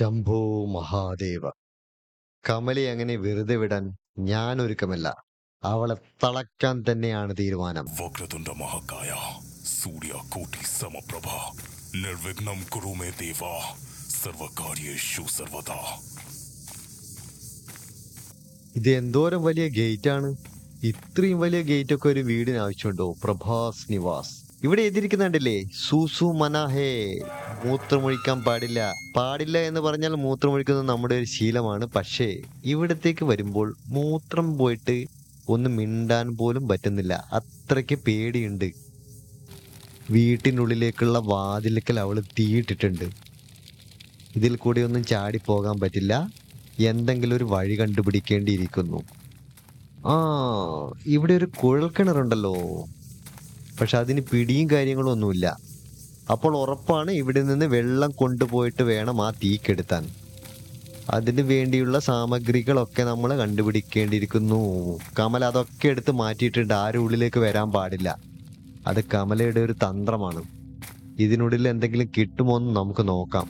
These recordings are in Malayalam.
ശംഭോ മഹാദേവ കമലയെ അങ്ങനെ വെറുതെ വിടാൻ ഞാൻ ഒരുക്കമല്ല അവളെ തളയ്ക്കാൻ തന്നെയാണ് തീരുമാനം वक्रतुंड महाकाय सूर्य कोटि समप्रभ निर्विघ्नं कुरु मे देवा सर्वकार्येषु सर्वदा ഇത് എന്തോരം വലിയ ഗേറ്റ് ആണ് ഇത്രയും വലിയ ഗേറ്റ് ഒക്കെ ഒരു വീടിന് ആവശ്യമുണ്ടോ പ്രഭാസ് നിവാസ് ഇവിടെ എഴുതിയിരിക്കുന്നുണ്ടല്ലേ സൂസു മനാഹേ മൂത്രമൊഴിക്കാൻ പാടില്ല പാടില്ല എന്ന് പറഞ്ഞാൽ മൂത്രമൊഴിക്കുന്നത് നമ്മുടെ ഒരു ശീലമാണ് പക്ഷേ ഇവിടത്തേക്ക് വരുമ്പോൾ മൂത്രം പോയിട്ട് ഒന്ന് മിണ്ടാൻ പോലും പറ്റുന്നില്ല അത്രയ്ക്ക് പേടിയുണ്ട് വീട്ടിനുള്ളിലേക്കുള്ള വാതിലക്കൽ അവൾ തീയിട്ടിട്ടുണ്ട് ഇതിൽ കൂടി ഒന്നും ചാടി പോകാൻ പറ്റില്ല എന്തെങ്കിലും ഒരു വഴി കണ്ടുപിടിക്കേണ്ടിയിരിക്കുന്നു ആ ഇവിടെ ഒരു കുഴൽക്കിണറുണ്ടല്ലോ പക്ഷെ അതിന് പിടിയും കാര്യങ്ങളും ഒന്നുമില്ല അപ്പോൾ ഉറപ്പാണ് ഇവിടെ നിന്ന് വെള്ളം കൊണ്ടുപോയിട്ട് വേണം ആ തീ കെടുത്താൻ അതിന് വേണ്ടിയുള്ള സാമഗ്രികളൊക്കെ നമ്മൾ കണ്ടുപിടിക്കേണ്ടിയിരിക്കുന്നു കമല അതൊക്കെ എടുത്ത് മാറ്റിയിട്ടുണ്ട് ആരും ഉള്ളിലേക്ക് വരാൻ പാടില്ല അത് കമലയുടെ ഒരു തന്ത്രമാണ് ഇതിനുള്ളിൽ എന്തെങ്കിലും കിട്ടുമോ എന്ന് നമുക്ക് നോക്കാം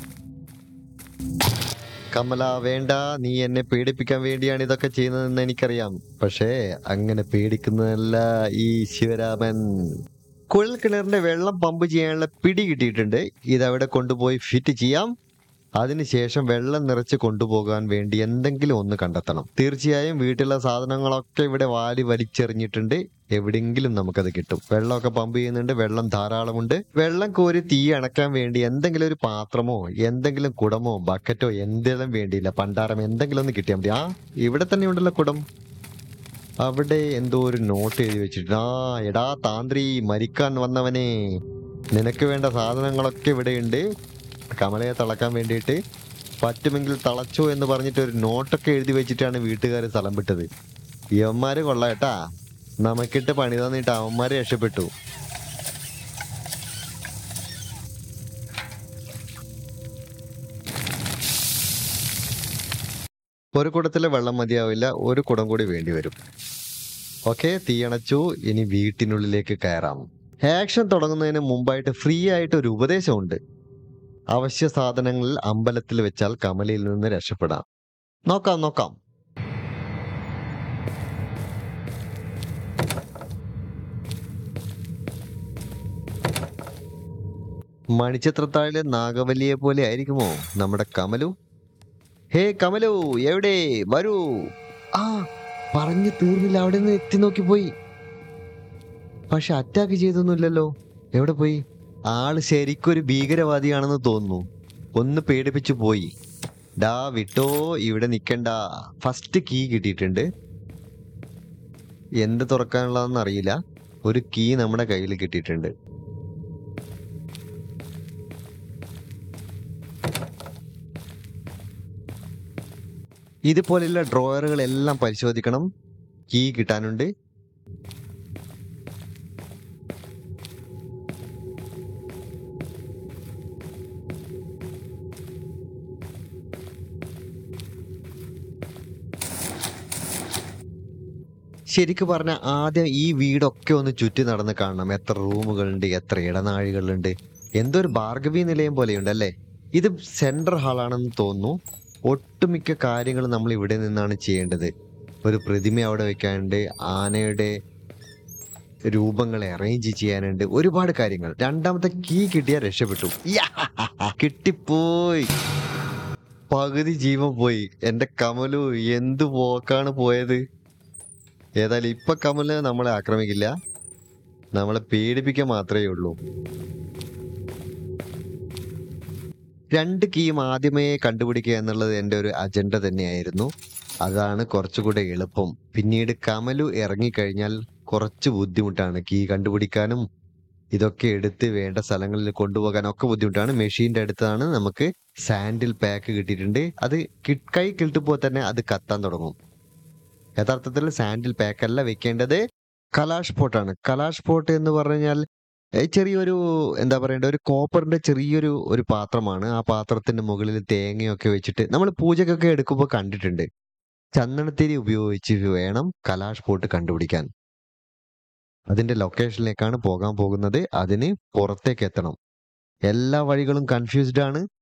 കമല വേണ്ട നീ എന്നെ പേടിപ്പിക്കാൻ വേണ്ടിയാണ് ഇതൊക്കെ ചെയ്യുന്നതെന്ന് എനിക്കറിയാം പക്ഷേ അങ്ങനെ പേടിക്കുന്നതല്ല ഈ ശിവരാമൻ കുഴൽ കിണറിന്റെ വെള്ളം പമ്പ് ചെയ്യാനുള്ള പിടി കിട്ടിയിട്ടുണ്ട് ഇതവിടെ കൊണ്ടുപോയി ഫിറ്റ് ചെയ്യാം അതിനുശേഷം വെള്ളം നിറച്ച് കൊണ്ടുപോകാൻ വേണ്ടി എന്തെങ്കിലും ഒന്ന് കണ്ടെത്തണം തീർച്ചയായും വീട്ടിലെ സാധനങ്ങളൊക്കെ ഇവിടെ വാരി വലിച്ചെറിഞ്ഞിട്ടുണ്ട് എവിടെയെങ്കിലും നമുക്കത് കിട്ടും വെള്ളമൊക്കെ പമ്പ് ചെയ്യുന്നുണ്ട് വെള്ളം ധാരാളമുണ്ട് വെള്ളം കോരി തീ അണക്കാൻ വേണ്ടി എന്തെങ്കിലും ഒരു പാത്രമോ എന്തെങ്കിലും കുടമോ ബക്കറ്റോ എന്തെങ്കിലും വേണ്ടിയില്ല പണ്ടാരം എന്തെങ്കിലും ഒന്ന് കിട്ടിയാൽ മതി ആ ഇവിടെ തന്നെ ഉണ്ടല്ലോ കുടം അവിടെ എന്തോ ഒരു നോട്ട് എഴുതി വെച്ചിട്ടുണ്ട് ആ എടാ താന്ത്രി മരിക്കാൻ വന്നവനെ നിനക്ക് വേണ്ട സാധനങ്ങളൊക്കെ ഇവിടെയുണ്ട് കമലയെ തളക്കാൻ വേണ്ടിയിട്ട് പറ്റുമെങ്കിൽ തളച്ചോ എന്ന് പറഞ്ഞിട്ട് ഒരു നോട്ടൊക്കെ എഴുതി വെച്ചിട്ടാണ് വീട്ടുകാർ സ്ഥലം വിട്ടത് യവന്മാര് കൊള്ളാട്ടാ നമുക്കിട്ട് പണി തന്നിട്ട് അവന്മാര് രക്ഷപ്പെട്ടു ഒരു കുടത്തിലെ വെള്ളം മതിയാവില്ല ഒരു കുടം കൂടി വേണ്ടി വരും ഓക്കെ തീയണച്ചു ഇനി വീട്ടിനുള്ളിലേക്ക് കയറാം ആക്ഷൻ തുടങ്ങുന്നതിന് മുമ്പായിട്ട് ഫ്രീ ആയിട്ട് ഒരു ഉപദേശമുണ്ട് അവശ്യ സാധനങ്ങളിൽ അമ്പലത്തിൽ വെച്ചാൽ കമലയിൽ നിന്ന് രക്ഷപ്പെടാം നോക്കാം നോക്കാം മണിച്ചിത്രത്താഴിലെ നാഗവല്ലിയെ പോലെ ആയിരിക്കുമോ നമ്മുടെ കമലു ഹേ കമലു എവിടെ വരൂ ആ പറഞ്ഞു തീർന്നില്ല അവിടെ നിന്ന് എത്തി നോക്കി പോയി പക്ഷെ അറ്റാക്ക് ചെയ്തൊന്നുമില്ലല്ലോ എവിടെ പോയി ആള് ശരിക്കൊരു ഭീകരവാദിയാണെന്ന് തോന്നുന്നു ഒന്ന് പേടിപ്പിച്ചു പോയി ഡാ വിട്ടോ ഇവിടെ നിക്കണ്ട ഫസ്റ്റ് കീ കിട്ടിയിട്ടുണ്ട് എന്ത് തുറക്കാനുള്ളതെന്ന് അറിയില്ല ഒരു കീ നമ്മുടെ കയ്യിൽ കിട്ടിയിട്ടുണ്ട് ഇതുപോലെയുള്ള ഡ്രോയറുകൾ എല്ലാം പരിശോധിക്കണം കീ കിട്ടാനുണ്ട് ശരിക്ക് പറഞ്ഞ ആദ്യം ഈ വീടൊക്കെ ഒന്ന് ചുറ്റി നടന്ന് കാണണം എത്ര റൂമുകളുണ്ട് എത്ര ഇടനാഴികളുണ്ട് എന്തോ ഒരു ഭാർഗവി നിലയം പോലെയുണ്ട് അല്ലേ ഇത് സെൻട്രൽ ഹാളാണെന്ന് തോന്നുന്നു ഒട്ടുമിക്ക കാര്യങ്ങളും നമ്മൾ ഇവിടെ നിന്നാണ് ചെയ്യേണ്ടത് ഒരു പ്രതിമ അവിടെ വെക്കാനുണ്ട് ആനയുടെ രൂപങ്ങൾ അറേഞ്ച് ചെയ്യാനുണ്ട് ഒരുപാട് കാര്യങ്ങൾ രണ്ടാമത്തെ കീ കിട്ടിയാൽ രക്ഷപ്പെട്ടു യാ! കിട്ടിപ്പോയി പകുതി ജീവൻ പോയി എന്റെ കമലു എന്ത് പോക്കാണ് പോയത് ഏതായാലും ഇപ്പൊ കമല് നമ്മളെ ആക്രമിക്കില്ല നമ്മളെ പേടിപ്പിക്കാൻ മാത്രമേ ഉള്ളൂ രണ്ട് കീയും ആദ്യമേ കണ്ടുപിടിക്കുക എന്നുള്ളത് എൻ്റെ ഒരു അജണ്ട തന്നെയായിരുന്നു അതാണ് കുറച്ചുകൂടെ എളുപ്പം പിന്നീട് കമലു ഇറങ്ങിക്കഴിഞ്ഞാൽ കുറച്ച് ബുദ്ധിമുട്ടാണ് കീ കണ്ടുപിടിക്കാനും ഇതൊക്കെ എടുത്ത് വേണ്ട സ്ഥലങ്ങളിൽ കൊണ്ടുപോകാനും ഒക്കെ ബുദ്ധിമുട്ടാണ് മെഷീൻ്റെ അടുത്താണ് നമുക്ക് സാൻഡിൽ പാക്ക് കിട്ടിയിട്ടുണ്ട് അത് കി- കൈ കിട്ടുമ്പോൾ തന്നെ അത് കത്താൻ തുടങ്ങും യഥാർത്ഥത്തിൽ സാൻഡിൽ പാക്ക് അല്ല വെക്കേണ്ടത് കലാഷ് പോട്ടാണ് കലാഷ് പോട്ട് എന്ന് പറഞ്ഞാൽ ഏ, ചെറിയൊരു എന്താ പറയണ്ട ഒരു കോപ്പറിന്റെ ചെറിയൊരു ഒരു പാത്രമാണ് ആ പാത്രത്തിന്റെ മുകളിൽ തേങ്ങയൊക്കെ വെച്ചിട്ട് നമ്മൾ പൂജക്കൊക്കെ എടുക്കുമ്പോൾ കണ്ടിട്ടുണ്ട് ചന്ദനത്തിരി ഉപയോഗിച്ച് വേണം കലാഷ് പോട്ട് കണ്ടുപിടിക്കാൻ അതിന്റെ ലൊക്കേഷനിലേക്കാണ് പോകാൻ പോകുന്നത് അതിന് പുറത്തേക്ക് എത്തണം എല്ലാ വഴികളും കൺഫ്യൂസ്ഡ് ആണ്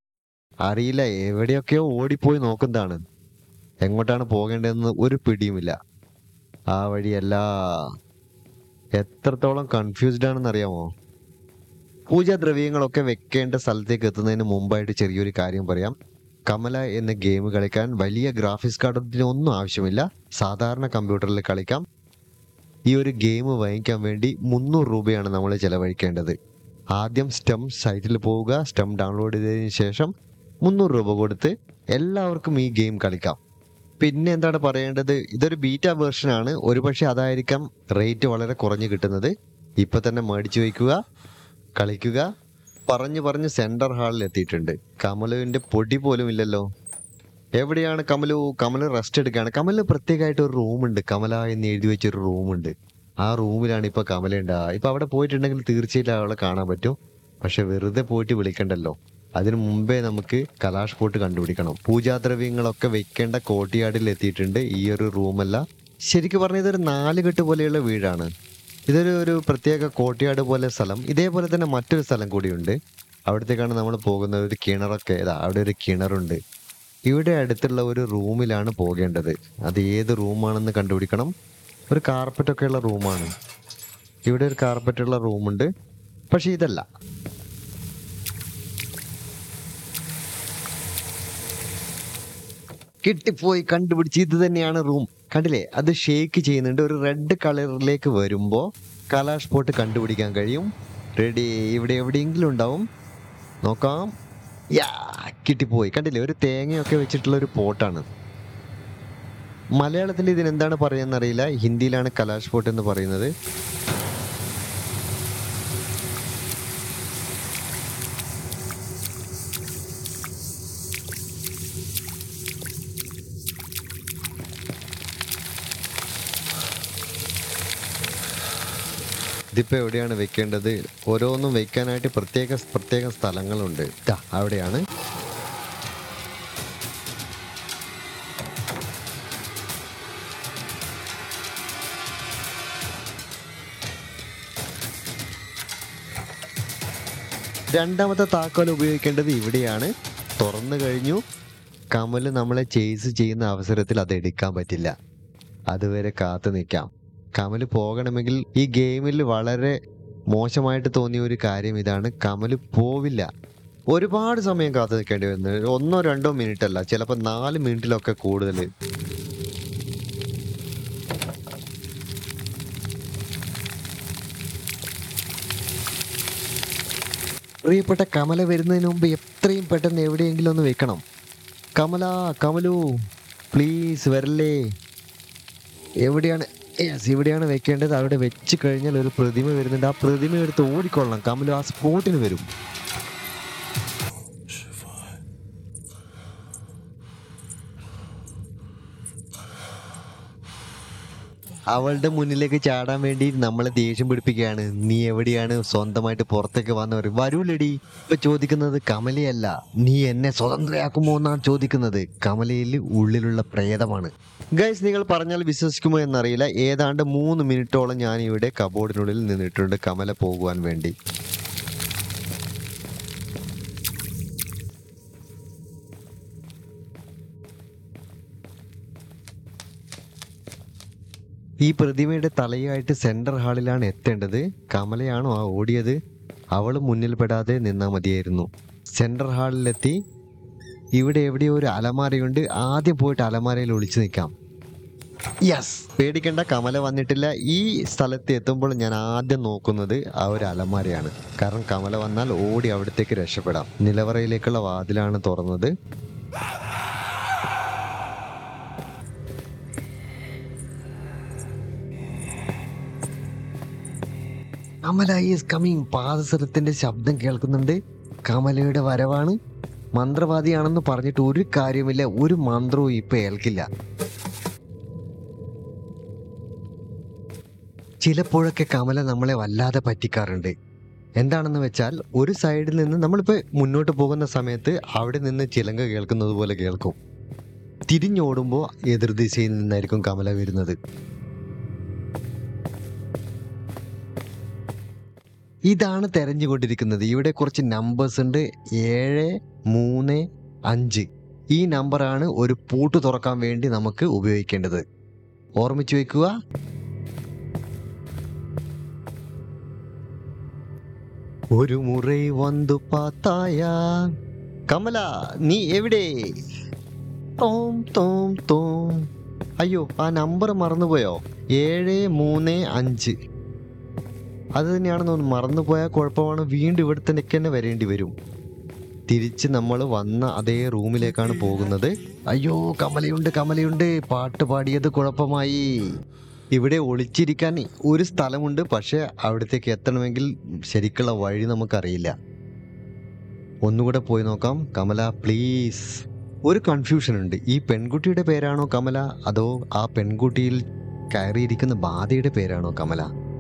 അറിയില്ല എവിടെയൊക്കെയോ ഓടിപ്പോയി നോക്കുന്നതാണ് എങ്ങോട്ടാണ് പോകേണ്ടതെന്ന് ഒരു പിടിയുമില്ല ആ വഴിയല്ല എത്രത്തോളം കൺഫ്യൂസ്ഡ് ആണെന്ന് അറിയാമോ പൂജാദ്രവ്യങ്ങളൊക്കെ വെക്കേണ്ട സ്ഥലത്തേക്ക് എത്തുന്നതിന് മുമ്പായിട്ട് ചെറിയൊരു കാര്യം പറയാം കമല എന്ന ഗെയിം കളിക്കാൻ വലിയ ഗ്രാഫിക്സ് കാർഡിന് ഒന്നും ആവശ്യമില്ല സാധാരണ കമ്പ്യൂട്ടറിൽ കളിക്കാം ഈ ഒരു ഗെയിം വാങ്ങിക്കാൻ വേണ്ടി മുന്നൂറ് രൂപയാണ് നമ്മൾ ചിലവഴിക്കേണ്ടത് ആദ്യം സ്റ്റം സൈറ്റിൽ പോവുക സ്റ്റം ഡൗൺലോഡ് ചെയ്തതിന് ശേഷം മുന്നൂറ് രൂപ കൊടുത്ത് എല്ലാവർക്കും ഈ ഗെയിം കളിക്കാം പിന്നെ എന്താണ് പറയേണ്ടത് ഇതൊരു ബീറ്റ വേർഷൻ ആണ് ഒരുപക്ഷെ അതായിരിക്കാം റേറ്റ് വളരെ കുറഞ്ഞു കിട്ടുന്നത് ഇപ്പൊ തന്നെ മേടിച്ചു വയ്ക്കുക കളിക്കുക പറഞ്ഞു പറഞ്ഞ് സെന്റർ ഹാളിൽ എത്തിയിട്ടുണ്ട് കമലുവിന്റെ പൊടി പോലും ഇല്ലല്ലോ എവിടെയാണ് കമലു കമല് റെസ്റ്റ് എടുക്കുകയാണ് കമലിന് പ്രത്യേകമായിട്ട് ഒരു റൂമുണ്ട് കമല എന്ന് എഴുതി വെച്ചൊരു റൂമുണ്ട് ആ റൂമിലാണ് ഇപ്പൊ കമല ഉണ്ടാവുക ഇപ്പൊ അവിടെ പോയിട്ടുണ്ടെങ്കിൽ തീർച്ചയായിട്ടും അവളെ കാണാൻ പറ്റും പക്ഷെ വെറുതെ പോയിട്ട് വിളിക്കണ്ടല്ലോ അതിനു മുമ്പേ നമുക്ക് കലാഷ് പോട്ട് കണ്ടുപിടിക്കണം പൂജാദ്രവ്യങ്ങളൊക്കെ വെക്കേണ്ട കോട്ടിയാടിൽ എത്തിയിട്ടുണ്ട് ഈ ഒരു റൂമല്ല ശരിക്കും പറഞ്ഞാൽ ഇതൊരു നാലുകെട്ട് പോലെയുള്ള വീടാണ് ഇതൊരു ഒരു പ്രത്യേക കോട്ടിയാട് പോലെ സ്ഥലം ഇതേപോലെ തന്നെ മറ്റൊരു സ്ഥലം കൂടിയുണ്ട് അവിടത്തേക്കാണ് നമ്മൾ പോകുന്നത് ഒരു കിണറൊക്കെ ഇതാ അവിടെ ഒരു കിണറുണ്ട് ഇവിടെ അടുത്തുള്ള ഒരു റൂമിലാണ് പോകേണ്ടത് അത് ഏത് റൂമാണെന്ന് കണ്ടുപിടിക്കണം ഒരു carpet ഒക്കെ ഉള്ള റൂമാണ് ഇവിടെ ഒരു carpet ഉള്ള റൂമുണ്ട് പക്ഷെ ഇതല്ല കിട്ടിപ്പോയി കണ്ടുപിടിച്ച് ഇത് തന്നെയാണ് റൂം കണ്ടില്ലേ അത് ഷേക്ക് ചെയ്യുന്നുണ്ട് ഒരു റെഡ് കളറിലേക്ക് വരുമ്പോൾ കലാഷ് പോട്ട് കണ്ടുപിടിക്കാൻ കഴിയും റെഡി ഇവിടെ എവിടെയെങ്കിലും ഉണ്ടാവും നോക്കാം യാ കിട്ടിപ്പോയി കണ്ടില്ലേ ഒരു തേങ്ങയൊക്കെ വെച്ചിട്ടുള്ള ഒരു പോട്ടാണ് മലയാളത്തിൽ ഇതിനെന്താണ് പറയുന്നത് അറിയില്ല ഹിന്ദിയിലാണ് കലാഷ് പോട്ട് എന്ന് പറയുന്നത് ഇതിപ്പോ എവിടെയാണ് വെക്കേണ്ടത് ഓരോന്നും വെക്കാനായിട്ട് പ്രത്യേക പ്രത്യേക സ്ഥലങ്ങളുണ്ട് ദാ, അവിടെയാണ് രണ്ടാമത്തെ താക്കോൽ ഉപയോഗിക്കേണ്ടത് ഇവിടെയാണ് തുറന്നു കഴിഞ്ഞു കമല് നമ്മളെ ചേസ് ചെയ്യുന്ന അവസരത്തിൽ അത് എടുക്കാൻ പറ്റില്ല അതുവരെ കാത്തു നിൽക്കാം കമല് പോകണമെങ്കിൽ ഈ ഗെയിമിൽ വളരെ മോശമായിട്ട് തോന്നിയ ഒരു കാര്യം ഇതാണ് കമല് പോവില്ല ഒരുപാട് സമയം കാത്തു നിൽക്കേണ്ടി വരുന്നത് ഒന്നോ രണ്ടോ മിനിറ്റ് അല്ല ചിലപ്പോൾ നാല് മിനിറ്റിലൊക്കെ കൂടുതൽ പ്രിയപ്പെട്ട കമല വരുന്നതിന് മുമ്പ് എത്രയും പെട്ടെന്ന് എവിടെയെങ്കിലും ഒന്ന് വെക്കണം കമല കമലു പ്ലീസ് വരല്ലേ എവിടെയാണ് യെസ് ഇവിടെയാണ് വെക്കേണ്ടത് അവിടെ വെച്ച് കഴിഞ്ഞാൽ ഒരു പ്രതിമ വരുന്നുണ്ട് ആ പ്രതിമ എടുത്ത് ഓടിക്കൊള്ളണം കമലു ആ സ്പോട്ടിന് വരും അവളുടെ മുന്നിലേക്ക് ചാടാൻ വേണ്ടി നമ്മളെ ദേഷ്യം പിടിപ്പിക്കുകയാണ് നീ എവിടെയാണ് സ്വന്തമായിട്ട് പുറത്തേക്ക് വന്നവർ വരൂലടി ഇപ്പൊ ചോദിക്കുന്നത് കമലയല്ല നീ എന്നെ സ്വതന്ത്രയാക്കുമോ എന്നാണ് ചോദിക്കുന്നത് കമലയിൽ ഉള്ളിലുള്ള പ്രേതമാണ് ഗൈസ് നിങ്ങൾ പറഞ്ഞാൽ വിശ്വസിക്കുമോ എന്നറിയില്ല ഏതാണ്ട് മൂന്ന് മിനിറ്റോളം ഞാൻ ഇവിടെ കബോർഡിനുള്ളിൽ നിന്നിട്ടുണ്ട് കമല പോകുവാൻ വേണ്ടി ഈ പ്രതിമയുടെ തലയായിട്ട് സെൻട്രൽ ഹാളിലാണ് എത്തേണ്ടത് കമലയാണോ ആ ഓടിയത് അവൾ മുന്നിൽ പെടാതെ നിന്നാൽ മതിയായിരുന്നു സെൻട്രൽ ഹാളിലെത്തി ഇവിടെ എവിടെയോ ഒരു അലമാരയുണ്ട് ആദ്യം പോയിട്ട് അലമാരയിൽ ഒളിച്ചു നിൽക്കാം യെസ് പേടിക്കേണ്ട കമല വന്നിട്ടില്ല ഈ സ്ഥലത്ത് എത്തുമ്പോൾ ഞാൻ ആദ്യം നോക്കുന്നത് ആ ഒരു അലമാരയാണ് കാരണം കമല വന്നാൽ ഓടി അവിടത്തേക്ക് രക്ഷപ്പെടാം നിലവറയിലേക്കുള്ള വാതിലാണ് തുറന്നത് കമല ഈസ് കമ്മിങ് പാദസരത്തിന്റെ ശബ്ദം കേൾക്കുന്നുണ്ട് കമലയുടെ വരവാണ് മന്ത്രവാദിയാണെന്ന് പറഞ്ഞിട്ട് ഒരു കാര്യമില്ല ഒരു മന്ത്രവും ഇപ്പൊ ഏൽക്കില്ല ചിലപ്പോഴൊക്കെ കമല നമ്മളെ വല്ലാതെ പറ്റിക്കാറുണ്ട് എന്താണെന്ന് വെച്ചാൽ ഒരു സൈഡിൽ നിന്ന് നമ്മളിപ്പോൾ മുന്നോട്ട് പോകുന്ന സമയത്ത് അവിടെ നിന്ന് ചിലങ്ക കേൾക്കുന്നത് പോലെ കേൾക്കും തിരിഞ്ഞോടുമ്പോൾ എതിർദിശയിൽ നിന്നായിരിക്കും കമല വരുന്നത് ഇതാണ് തെരഞ്ഞുകൊണ്ടിരിക്കുന്നത് ഇവിടെ കുറച്ച് നമ്പേഴ്സ് ഉണ്ട് ഏഴ് മൂന്ന് അഞ്ച് ഈ നമ്പറാണ് ഒരു പൂട്ട് തുറക്കാൻ വേണ്ടി നമുക്ക് ഉപയോഗിക്കേണ്ടത് ഓർമ്മിച്ചു വെക്കുക ഒരു മുறை വന്നു പാത്തായ കമല നീ എവിടെ തോം തോം തോം അയ്യോ ആ നമ്പർ മറന്നുപോയോ ഏഴ് മൂന്ന് അഞ്ച് അത് തന്നെയാണെന്ന് തോന്നുന്നു മറന്നുപോയാൽ കുഴപ്പമാണ് വീണ്ടും ഇവിടെ തന്നെ തന്നെ വരേണ്ടി വരും തിരിച്ച് നമ്മൾ വന്ന അതേ റൂമിലേക്കാണ് പോകുന്നത് അയ്യോ കമലയുണ്ട് കമലയുണ്ട് പാട്ട് പാടിയത് കുഴപ്പമായി ഇവിടെ ഒളിച്ചിരിക്കാൻ ഒരു സ്ഥലമുണ്ട് പക്ഷെ അവിടത്തേക്ക് എത്തണമെങ്കിൽ ശരിക്കുള്ള വഴി നമുക്കറിയില്ല ഒന്നുകൂടെ പോയി നോക്കാം കമല പ്ലീസ് ഒരു കൺഫ്യൂഷൻ ഉണ്ട് ഈ പെൺകുട്ടിയുടെ പേരാണോ കമല അതോ ആ പെൺകുട്ടിയിൽ കയറിയിരിക്കുന്ന ബാധയുടെ പേരാണോ കമല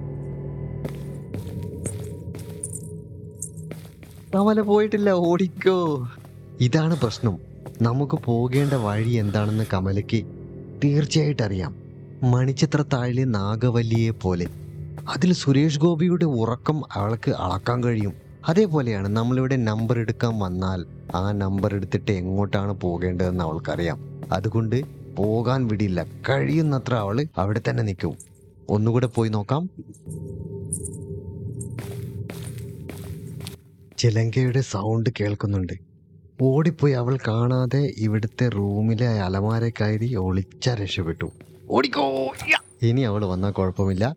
കമല പോയിട്ടില്ല ഓടിക്കോ ഇതാണ് പ്രശ്നം നമുക്ക് പോകേണ്ട വഴി എന്താണെന്ന് കമലയ്ക്ക് തീർച്ചയായിട്ട് അറിയാം മണിച്ചിത്രത്താഴിലെ നാഗവല്ലിയെ പോലെ അതിൽ സുരേഷ് ഗോപിയുടെ ഉറക്കം അവൾക്ക് അളക്കാൻ കഴിയും അതേപോലെയാണ് നമ്മളിവിടെ നമ്പർ എടുക്കാൻ വന്നാൽ ആ നമ്പർ എടുത്തിട്ട് എങ്ങോട്ടാണ് പോകേണ്ടതെന്ന് അവൾക്കറിയാം അതുകൊണ്ട് പോകാൻ വിടില്ല കഴിയുന്നത്ര അവള് അവിടെ തന്നെ നിൽക്കും ഒന്നുകൂടെ പോയി നോക്കാം ചിലങ്കയുടെ സൗണ്ട് കേൾക്കുന്നുണ്ട് ഓടിപ്പോയി അവൾ കാണാതെ ഇവിടുത്തെ റൂമിലെ അലമാര കയറി ഒളിച്ച രക്ഷപ്പെട്ടു ഓടിക്കോ യാ. ഇനി അവൾ വന്നാൽ കുഴപ്പമില്ല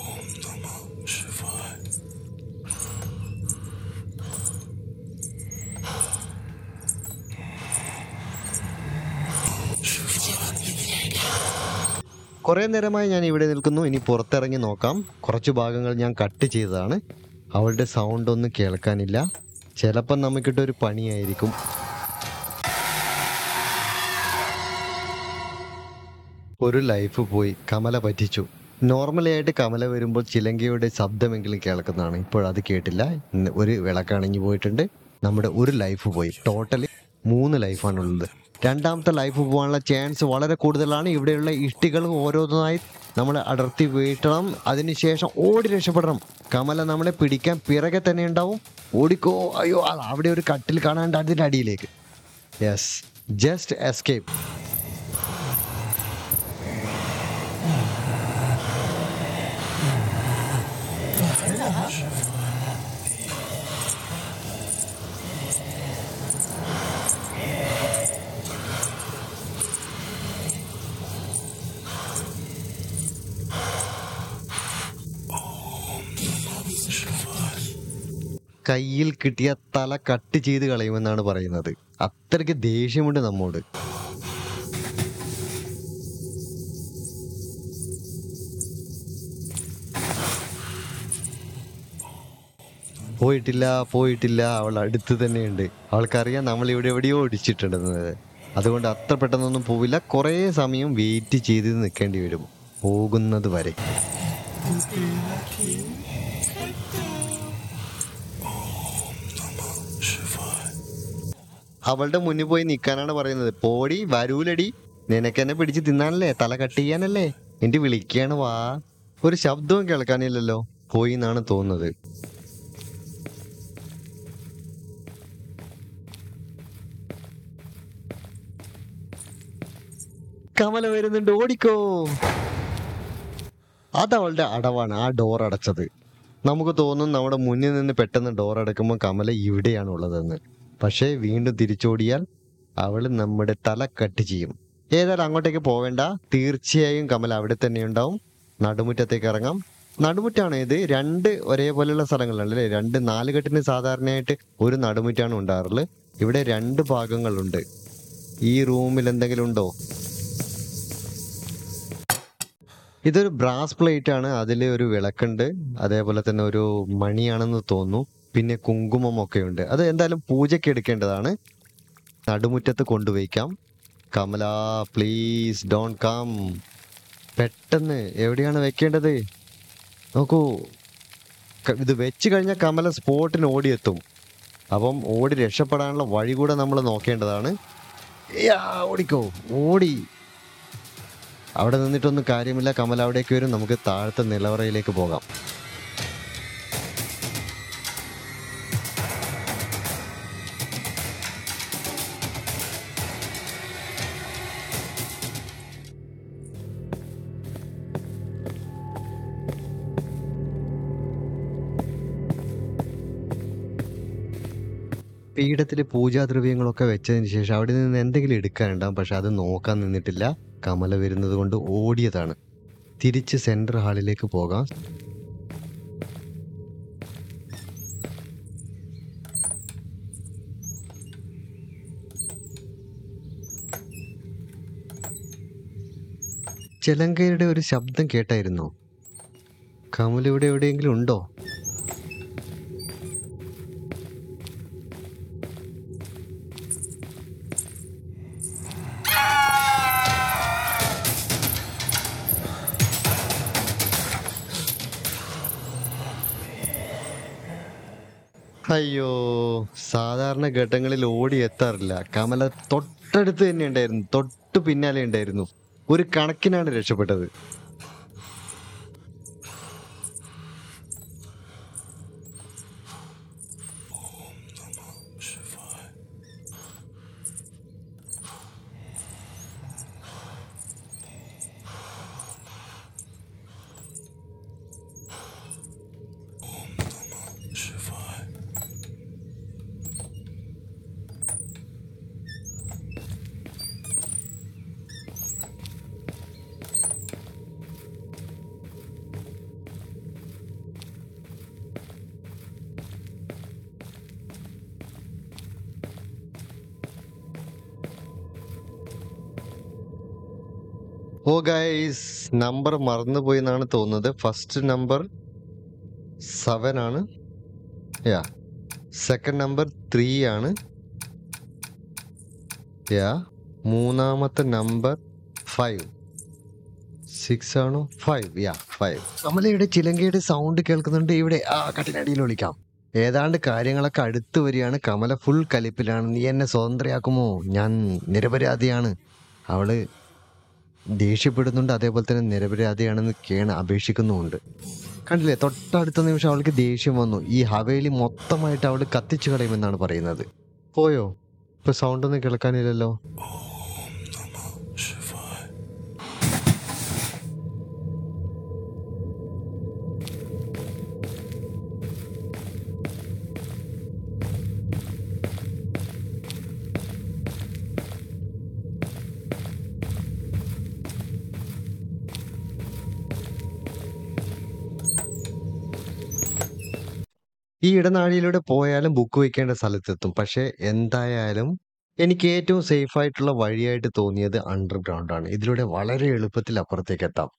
കുറേ നേരമായി ഞാൻ ഇവിടെ നിൽക്കുന്നു ഇനി പുറത്തിറങ്ങി നോക്കാം കുറച്ച് ഭാഗങ്ങൾ ഞാൻ കട്ട് ചെയ്തതാണ് അവളുടെ സൗണ്ട് ഒന്നും കേൾക്കാനില്ല ചിലപ്പം നമുക്കിട്ടൊരു പണിയായിരിക്കും ഒരു ലൈഫ് പോയി കമല പറ്റിച്ചു നോർമലി ആയിട്ട് കമല വരുമ്പോൾ ചിലങ്കയുടെ ശബ്ദമെങ്കിലും കേൾക്കുന്നതാണ് ഇപ്പോഴത് കേട്ടില്ല ഇന്ന് ഒരു വിളക്കണങ്ങി പോയിട്ടുണ്ട് നമ്മുടെ ഒരു ലൈഫ് പോയി ടോട്ടലി മൂന്ന് ലൈഫാണുള്ളത് രണ്ടാമത്തെ ലൈഫ് പോകാനുള്ള ചാൻസ് വളരെ കൂടുതലാണ് ഇവിടെയുള്ള ഇഷ്ടികൾ ഓരോന്നായി നമ്മൾ അടർത്തി വീട്ടണം അതിനുശേഷം ഓടി രക്ഷപ്പെടണം കമല നമ്മളെ പിടിക്കാൻ പിറകെ തന്നെ ഉണ്ടാവും ഓടിക്കോ അയ്യോ ആ, അവിടെ ഒരു കട്ടിൽ കാണാണ്ട് അതിൻ്റെ അടിയിലേക്ക് യെസ് ജസ്റ്റ് എസ്കേപ്പ് കയ്യിൽ കിട്ടിയ തല കട്ട് ചെയ്ത് കളയുമെന്നാണ് പറയുന്നത് അത്രയ്ക്ക് ദേഷ്യമുണ്ട് നമ്മോട് പോയിട്ടില്ല പോയിട്ടില്ല അവൾ അടുത്ത് തന്നെയുണ്ട് അവൾക്കറിയാം നമ്മൾ ഇവിടെ എവിടെയോ ഒടിച്ചിട്ടുണ്ടെന്നത് അതുകൊണ്ട് അത്ര പെട്ടെന്നൊന്നും പോവില്ല കുറേ സമയം വെയിറ്റ് ചെയ്ത് നിൽക്കേണ്ടി വരും പോകുന്നത് വരെ അവളുടെ മുന്നിൽ പോയി നിൽക്കാനാണ് പറയുന്നത് പോടി വരൂലടി നിനക്കെന്നെ പിടിച്ച് തിന്നാനല്ലേ തല കട്ട് ചെയ്യാനല്ലേ എന്റെ വിളിക്കാണ് വാ ഒരു ശബ്ദവും കേൾക്കാനില്ലല്ലോ പോയി എന്നാണ് തോന്നുന്നത് കമല വരുന്നുണ്ട് ഓടിക്കോ അതവളുടെ അടവാണ് ആ ഡോർ അടച്ചത് നമുക്ക് തോന്നും നമ്മുടെ മുന്നിൽ നിന്ന് പെട്ടെന്ന് ഡോർ അടക്കുമ്പോൾ കമല ഇവിടെയാണ് ഉള്ളതെന്ന് പക്ഷേ വീണ്ടും തിരിച്ചോടിയാൽ അവൾ നമ്മുടെ തല കട്ട് ചെയ്യും ഏതായാലും അങ്ങോട്ടേക്ക് പോവേണ്ട തീർച്ചയായും കമല അവിടെ തന്നെ ഉണ്ടാവും നടുമുറ്റത്തേക്ക് ഇറങ്ങാം നടുമുറ്റാണ് ഇത് രണ്ട് ഒരേപോലെയുള്ള സ്ഥലങ്ങളാണ് അല്ലേ രണ്ട് നാലുകെട്ടിന് സാധാരണയായിട്ട് ഒരു നടുമുറ്റാണ് ഉണ്ടാറുള്ളത് ഇവിടെ രണ്ട് ഭാഗങ്ങളുണ്ട് ഈ റൂമിൽ എന്തെങ്കിലും ഉണ്ടോ ഇതൊരു ബ്രാസ് പ്ലേറ്റ് ആണ് അതിൽ ഒരു വിളക്കുണ്ട് അതേപോലെ തന്നെ ഒരു മണിയാണെന്ന് തോന്നുന്നു പിന്നെ കുങ്കുമമൊക്കെ ഉണ്ട് അത് എന്തായാലും പൂജയ്ക്ക് എടുക്കേണ്ടതാണ് നടുമുറ്റത്ത് കൊണ്ടുവയ്ക്കാം കമല പ്ലീസ് ഡോൺ കം പെട്ടെന്ന് എവിടെയാണ് വെക്കേണ്ടത് നോക്കൂ ക- ഇത് വെച്ച് കഴിഞ്ഞാൽ കമല സ്പോട്ടിന് ഓടിയെത്തും അപ്പം ഓടി രക്ഷപ്പെടാനുള്ള വഴി കൂടെ നമ്മൾ നോക്കേണ്ടതാണ് യാ, ഓടിക്കോ ഓടി അവിടെ നിന്നിട്ടൊന്നും കാര്യമില്ല കമൽ അവിടേക്ക് വരും നമുക്ക് താഴത്തെ നിലവറയിലേക്ക് പോകാം പീഠത്തിൽ പൂജാദ്രവ്യങ്ങളൊക്കെ വെച്ചതിന് ശേഷം അവിടെ നിന്ന് എന്തെങ്കിലും എടുക്കാനുണ്ടാവും പക്ഷെ അത് നോക്കാൻ നിന്നിട്ടില്ല കമല വരുന്നത് കൊണ്ട് ഓടിയതാണ് തിരിച്ച് സെൻട്രൽ ഹാളിലേക്ക് പോകാം ചിലങ്കയുടെ ഒരു ശബ്ദം കേട്ടായിരുന്നോ കമൽ ഇവിടെ എവിടെയെങ്കിലും ഉണ്ടോ അയ്യോ സാധാരണ ഘട്ടങ്ങളിൽ ഓടി എത്താറില്ല കമല തൊട്ടടുത്ത് തന്നെ ഉണ്ടായിരുന്നു തൊട്ട് പിന്നാലെ ഉണ്ടായിരുന്നു ഒരു കണക്കിനാണ് രക്ഷപ്പെട്ടത് ഓ ഗൈസ് നമ്പർ മറന്നുപോയി എന്നാണ് തോന്നുന്നത് ഫസ്റ്റ് നമ്പർ സെവൻ ആണ് യാ സെക്കൻഡ് നമ്പർ ത്രീ ആണ് യാ മൂന്നാമത്തെ നമ്പർ ഫൈവ് സിക്സ് ആണോ ഫൈവ് യാ ഫൈവ് കമലയുടെ ചിലങ്കയുടെ സൗണ്ട് കേൾക്കുന്നുണ്ട് ഇവിടെ ആ കട്ടിനടിയിൽ വിളിക്കാം ഏതാണ്ട് കാര്യങ്ങളൊക്കെ അടുത്ത് വരികയാണ് കമല ഫുൾ കലിപ്പിലാണ് നീ എന്നെ സ്വതന്ത്രയാക്കുമോ ഞാൻ നിരപരാധിയാണ് അവള് ദേഷ്യപ്പെടുന്നുണ്ട് അതേപോലെ തന്നെ നിരപരാധിയാണെന്ന് കേണ അപേക്ഷിക്കുന്നുമുണ്ട് കണ്ടില്ലേ തൊട്ടടുത്ത നിമിഷം അവൾക്ക് ദേഷ്യം വന്നു ഈ ഹവേലി മൊത്തമായിട്ട് അവൾ കത്തിച്ചു കളയുമെന്നാണ് പറയുന്നത് പോയോ ഇപ്പൊ സൗണ്ട് ഒന്നും കേൾക്കാനില്ലല്ലോ ഈ ഇടനാഴിയിലൂടെ പോയാലും ബുക്ക് വയ്ക്കേണ്ട സ്ഥലത്തെത്തും പക്ഷെ എന്തായാലും എനിക്ക് ഏറ്റവും സേഫ് ആയിട്ടുള്ള വഴിയായിട്ട് തോന്നിയത് അണ്ടർഗ്രൗണ്ട് ആണ് ഇതിലൂടെ വളരെ എളുപ്പത്തിൽ അപ്പുറത്തേക്ക് എത്താം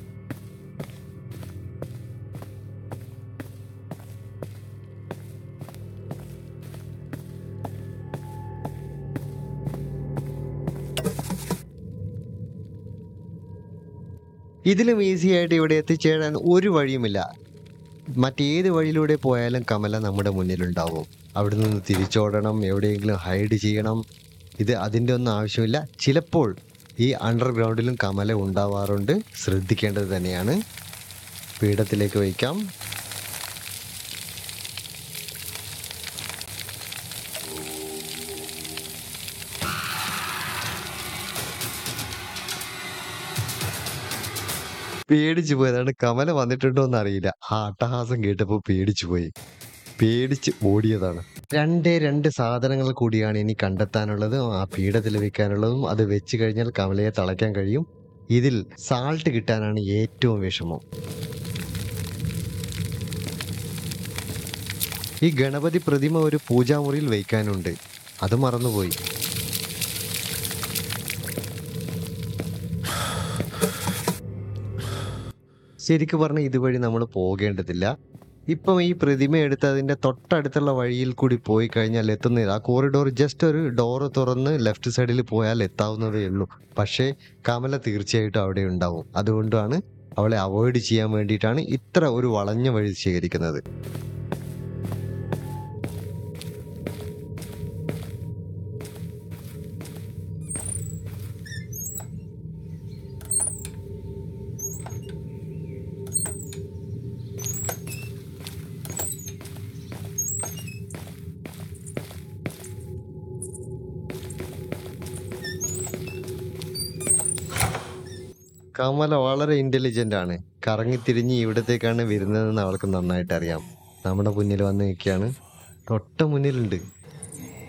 ഇതിലും ഈസി ആയിട്ട് ഇവിടെ എത്തിച്ചേരാൻ ഒരു വഴിയുമില്ല മറ്റേത് വഴിയിലൂടെ പോയാലും കമല നമ്മുടെ മുന്നിലുണ്ടാവും അവിടെ നിന്ന് തിരിച്ചോടണം എവിടെയെങ്കിലും ഹൈഡ് ചെയ്യണം ഇത് അതിൻ്റെ ഒന്നും ആവശ്യമില്ല ചിലപ്പോൾ ഈ അണ്ടർഗ്രൗണ്ടിലും കമല ഉണ്ടാവാറുണ്ട് ശ്രദ്ധിക്കേണ്ടത് തന്നെയാണ് പീഠത്തിലേക്ക് വയ്ക്കാം പേടിച്ചു പോയതാണ് കമല വന്നിട്ടുണ്ടോ എന്ന് അറിയില്ല ആ അട്ടഹാസം കേട്ടപ്പോൾ പേടിച്ചു പോയി പേടിച്ച് ഓടിയതാണ് രണ്ടേ രണ്ട് സാധനങ്ങൾ കൂടിയാണ് ഇനി കണ്ടെത്താനുള്ളത് ആ പീഠത്തിൽ വെക്കാനുള്ളതും അത് വെച്ച് കഴിഞ്ഞാൽ കമലയെ തളയ്ക്കാൻ കഴിയും ഇതിൽ സാൾട്ട് കിട്ടാനാണ് ഏറ്റവും വിഷമം ഈ ഗണപതി പ്രതിമ ഒരു പൂജാമുറിയിൽ വയ്ക്കാനുണ്ട് അത് മറന്നുപോയി ശരിക്കും പറഞ്ഞാൽ ഇതുവഴി നമ്മൾ പോകേണ്ടതില്ല ഇപ്പം ഈ പ്രതിമ എടുത്ത് അതിൻ്റെ തൊട്ടടുത്തുള്ള വഴിയിൽ കൂടി പോയി കഴിഞ്ഞാൽ എത്തുന്നില്ല ആ കോറിഡോർ ജസ്റ്റ് ഒരു ഡോറ് തുറന്ന് ലെഫ്റ്റ് സൈഡിൽ പോയാൽ എത്താവുന്നതേ ഉള്ളൂ പക്ഷേ കമല തീർച്ചയായിട്ടും അവിടെ ഉണ്ടാവും അതുകൊണ്ടാണ് അവളെ അവോയ്ഡ് ചെയ്യാൻ വേണ്ടിയിട്ടാണ് ഇത്ര ഒരു വളഞ്ഞ വഴി സ്വീകരിക്കുന്നത് കമല വളരെ ഇന്റലിജന്റ് ആണ് കറങ്ങിത്തിരിഞ്ഞ് ഇവിടത്തേക്കാണ് വരുന്നതെന്ന് അവൾക്ക് നന്നായിട്ട് അറിയാം നമ്മുടെ മുന്നിൽ വന്ന് നിൽക്കുകയാണ് തൊട്ട മുന്നിലുണ്ട്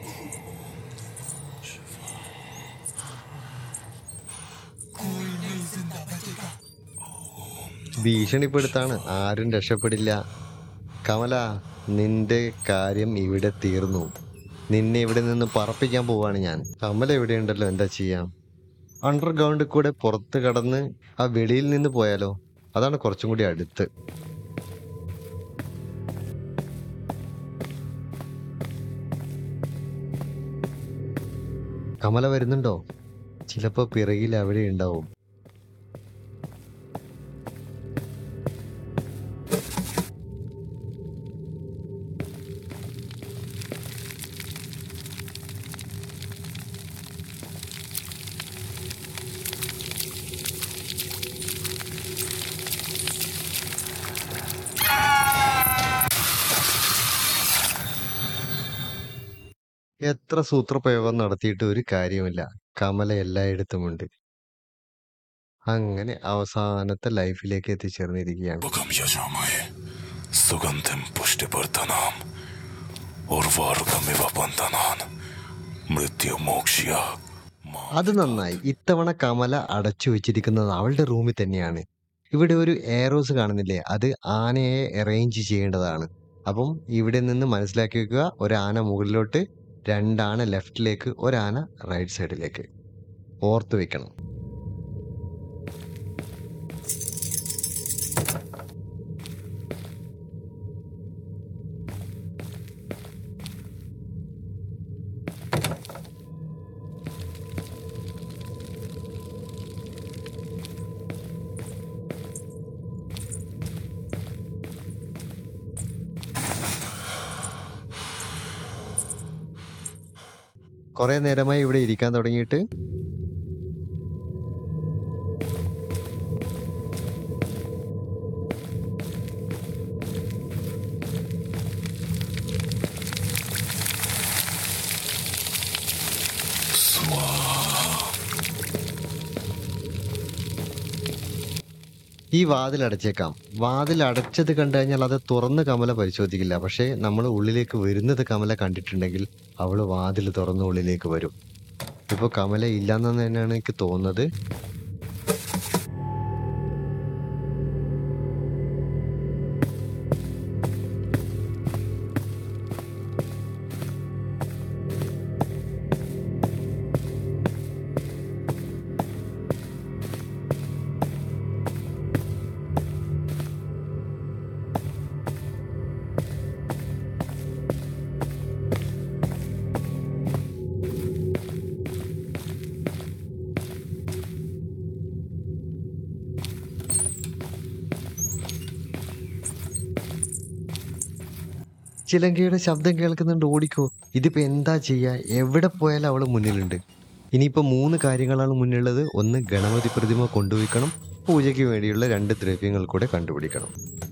ഭീഷണിപ്പെടുത്താണ് ആരും രക്ഷപ്പെടില്ല കമല നിന്റെ കാര്യം ഇവിടെ തീർന്നു നിന്നെ ഇവിടെ നിന്ന് പറപ്പിക്കാൻ പോവാണ് ഞാൻ കമല ഇവിടെ ഉണ്ടല്ലോ എന്താ ചെയ്യാം അണ്ടർഗ്രൗണ്ടിൽ കൂടെ പുറത്ത് കടന്ന് ആ വെളിയിൽ നിന്ന് പോയാലോ അതാണ് കുറച്ചും കൂടി അടുത്ത് കമല വരുന്നുണ്ടോ ചിലപ്പോ പിറകിൽ അവിടെ ഉണ്ടാവും എത്ര സൂത്രപ്രയോഗം നടത്തിയിട്ട് ഒരു കാര്യമില്ല കമല എല്ലായിടത്തുമുണ്ട് അങ്ങനെ അവസാനത്തെ ലൈഫിലേക്ക് എത്തിച്ചേർന്നിരിക്കുകയാണ് बगम यजामय सुगंधिम पुष्टिवर्धनाम उर्वारुकमिव बन्धनान् मृत्यु मोक्ष्य അത് നന്നായി ഇത്തവണ കമല അടച്ചു വെച്ചിരിക്കുന്നത് അവളുടെ റൂമിൽ തന്നെയാണ് ഇവിടെ ഒരു എയറോസ് കാണുന്നില്ലേ അത് ആനയെ അറേഞ്ച് ചെയ്യേണ്ടതാണ് അപ്പം ഇവിടെ നിന്ന് മനസ്സിലാക്കി വെക്കുക ഒരു ആന മുകളിലോട്ട് രണ്ടാന ലെഫ്റ്റിലേക്ക് ഒരാന റൈറ്റ് സൈഡിലേക്ക് ഓർത്ത് വെക്കണം കുറെ നേരമായി ഇവിടെ ഇരിക്കാൻ തുടങ്ങിയിട്ട് ഈ വാതിൽ അടച്ചേക്കാം വാതിൽ അടച്ചത് കണ്ടു കഴിഞ്ഞാൽ അത് തുറന്ന് കമല പരിശോധിക്കില്ല പക്ഷേ നമ്മൾ ഉള്ളിലേക്ക് വരുന്നത് കമല കണ്ടിട്ടുണ്ടെങ്കിൽ അവൾ വാതിൽ തുറന്ന് ഉള്ളിലേക്ക് വരും ഇപ്പോൾ കമല ഇല്ലെന്ന് തന്നെയാണ് എനിക്ക് തോന്നുന്നത് ചിലങ്കയുടെ ശബ്ദം കേൾക്കുന്നുണ്ട് ഓടിക്കോ ഇതിപ്പോ എന്താ ചെയ്യാ എവിടെ പോയാലും അവള് മുന്നിലുണ്ട് ഇനിയിപ്പോ മൂന്ന് കാര്യങ്ങളാണ് മുന്നിലുള്ളത് ഒന്ന് ഗണപതി പ്രതിമ കൊണ്ടുപോയിക്കണം പൂജയ്ക്ക് വേണ്ടിയുള്ള രണ്ട് ദ്രവ്യങ്ങൾ കൂടെ കണ്ടുപിടിക്കണം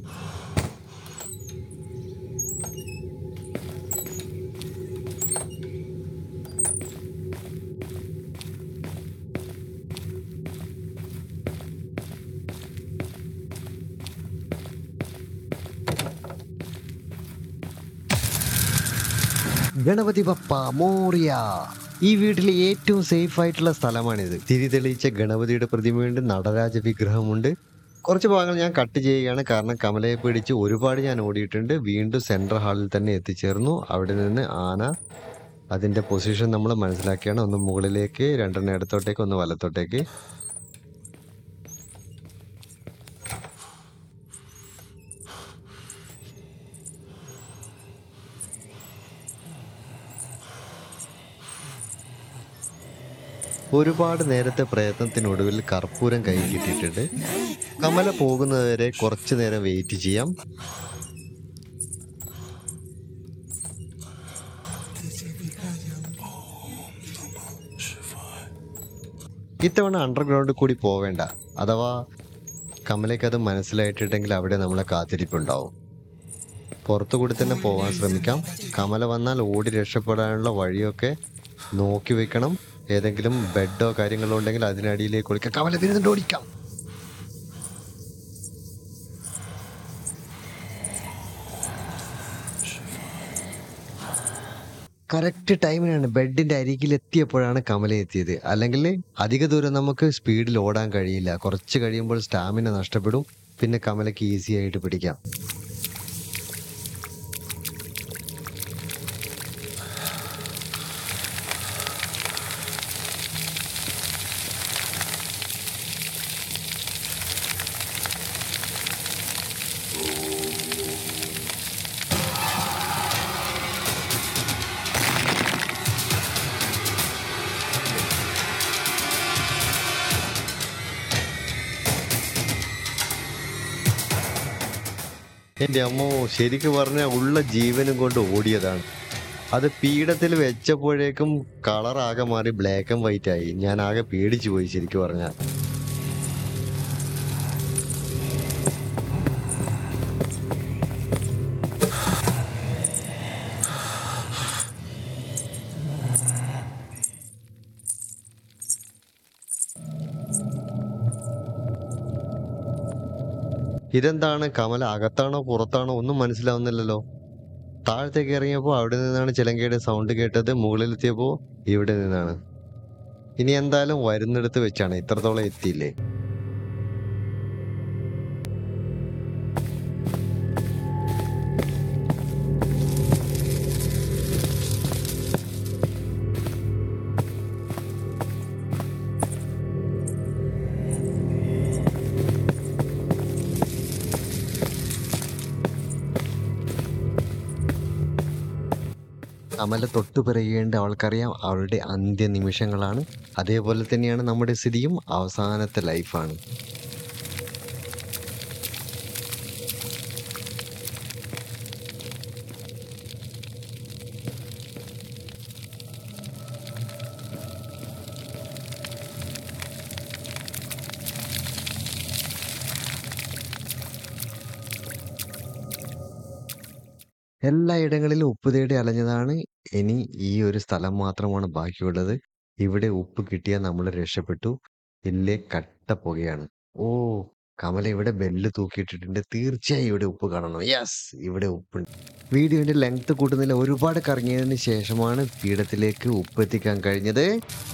ഗണപതി ബപ്പ മോറിയ ഈ വീട്ടിലെ ഏറ്റവും സേഫ് ആയിട്ടുള്ള സ്ഥലമാണിത് തിരി തെളിയിച്ച ഗണപതിയുടെ പ്രതിമയുണ്ട് നടരാജ വിഗ്രഹമുണ്ട് കുറച്ച് ഭാഗങ്ങൾ ഞാൻ കട്ട് ചെയ്യുകയാണ് കാരണം കമലയെ പിടിച്ച് ഒരുപാട് ഞാൻ ഓടിയിട്ടുണ്ട് വീണ്ടും സെൻട്രൽ ഹാളിൽ തന്നെ എത്തിച്ചേർന്നു അവിടെ നിന്ന് ആന അതിൻ്റെ പൊസിഷൻ നമ്മൾ മനസ്സിലാക്കിയാണ് ഒന്ന് മുകളിലേക്ക് രണ്ടെണ്ണം ഇടത്തോട്ടേക്ക് ഒന്ന് വലത്തോട്ടേക്ക് ഒരുപാട് നേരത്തെ പ്രയത്നത്തിനൊടുവിൽ കർപ്പൂരം കൈ കിട്ടിയിട്ടുണ്ട് കമല പോകുന്നതുവരെ കുറച്ചു നേരം വെയിറ്റ് ചെയ്യാം ഇത്തവണ അണ്ടർഗ്രൗണ്ടിൽ കൂടി പോവേണ്ട അഥവാ കമലയ്ക്ക് അത് മനസ്സിലായിട്ടുണ്ടെങ്കിൽ അവിടെ നമ്മളെ കാത്തിരിപ്പുണ്ടാവും പുറത്തു കൂടി തന്നെ പോകാൻ ശ്രമിക്കാം കമല വന്നാൽ ഓടി രക്ഷപ്പെടാനുള്ള വഴിയൊക്കെ നോക്കി വെക്കണം ഏതെങ്കിലും ബെഡോ കാര്യങ്ങളോ ഉണ്ടെങ്കിൽ അതിനടിയിലേക്ക് ഒളിക്കാം കമല തിരുന്നിട്ട് ഓടിക്കാം കറക്റ്റ് ടൈമിനാണ് ബെഡിന്റെ അരികിൽ എത്തിയപ്പോഴാണ് കമല എത്തിയത് അല്ലെങ്കിൽ അധിക ദൂരം നമുക്ക് സ്പീഡിൽ ഓടാൻ കഴിയില്ല കുറച്ച് കഴിയുമ്പോൾ സ്റ്റാമിന നഷ്ടപ്പെടും പിന്നെ കമലയ്ക്ക് ഈസി ആയിട്ട് പിടിക്കാം എൻ്റെ അമ്മോ ശരിക്ക് പറഞ്ഞ ഉള്ള ജീവനും കൊണ്ട് ഓടിയതാണ് അത് പീഠത്തിൽ വെച്ചപ്പോഴേക്കും കളർ ആകെ മാറി ബ്ലാക്ക് ആൻഡ് വൈറ്റ് ആയി ഞാൻ ആകെ പേടിച്ചു പോയി ശരിക്ക് പറഞ്ഞാൽ ഇതെന്താണ് കമല അകത്താണോ പുറത്താണോ ഒന്നും മനസ്സിലാവുന്നില്ലല്ലോ താഴത്തേക്ക് ഇറങ്ങിയപ്പോൾ അവിടെ നിന്നാണ് ചിലങ്കയുടെ സൗണ്ട് കേട്ടത് മുകളിലെത്തിയപ്പോൾ ഇവിടെ നിന്നാണ് ഇനി എന്തായാലും വരുന്നിടത്ത് വെച്ചാണ് ഇത്രത്തോളം എത്തിയില്ലേ കമല തൊട്ടു പിറകേണ്ട അവൾക്കറിയാം അവളുടെ അന്ത്യ നിമിഷങ്ങളാണ് അതേപോലെ തന്നെയാണ് നമ്മുടെ സ്ഥിതിയും അവസാനത്തെ ലൈഫാണ് എല്ലായിടങ്ങളിലും ഉപ്പ് തേടി അലഞ്ഞതാണ് ഇനി ഈ ഒരു സ്ഥലം മാത്രമാണ് ബാക്കിയുള്ളത് ഇവിടെ ഉപ്പ് കിട്ടിയാൽ നമ്മൾ രക്ഷപ്പെട്ടു ഇല്ലേ കട്ട പുകയാണ് ഓ കമല ഇവിടെ ബെല്ല് തൂക്കിയിട്ടിട്ടുണ്ട് തീർച്ചയായും ഇവിടെ ഉപ്പ് കാണണം യെസ് ഇവിടെ ഉപ്പുണ്ട് വീഡിയോന്റെ ലെങ്ത് കൂട്ടുന്നില്ല ഒരുപാട് കറങ്ങിയതിന് ശേഷമാണ് പീഠത്തിലേക്ക് ഉപ്പ് എത്തിക്കാൻ കഴിഞ്ഞത്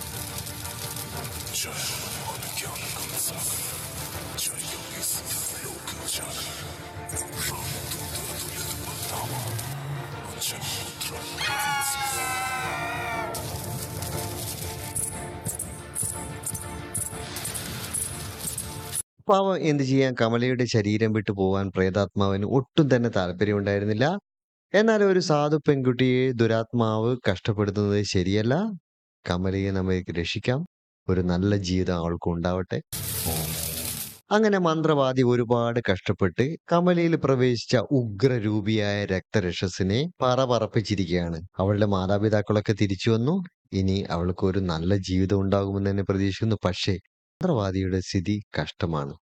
പാവം എന്ത് ചെയ്യാൻ കമലയുടെ ശരീരം വിട്ടു പോകാൻ പ്രേതാത്മാവിന് ഒട്ടും തന്നെ താല്പര്യമുണ്ടായിരുന്നില്ല എന്നാൽ ഒരു സാധു പെൺകുട്ടിയെ ദുരാത്മാവ് കഷ്ടപ്പെടുത്തുന്നത് ശരിയല്ല കമലയെ നമുക്ക് രക്ഷിക്കാം ഒരു നല്ല ജീവിതം അവൾക്ക് ഉണ്ടാവട്ടെ അങ്ങനെ മന്ത്രവാദി ഒരുപാട് കഷ്ടപ്പെട്ട് കമലയിൽ പ്രവേശിച്ച ഉഗ്രരൂപിയായ രക്തരക്ഷസിനെ പറ പറപ്പിച്ചിരിക്കുകയാണ് അവളുടെ മാതാപിതാക്കളൊക്കെ തിരിച്ചു വന്നു ഇനി അവൾക്ക് ഒരു നല്ല ജീവിതം ഉണ്ടാകുമെന്ന് തന്നെ പ്രതീക്ഷിക്കുന്നു പക്ഷേ മന്ത്രവാദിയുടെ സ്ഥിതി കഷ്ടമാണ്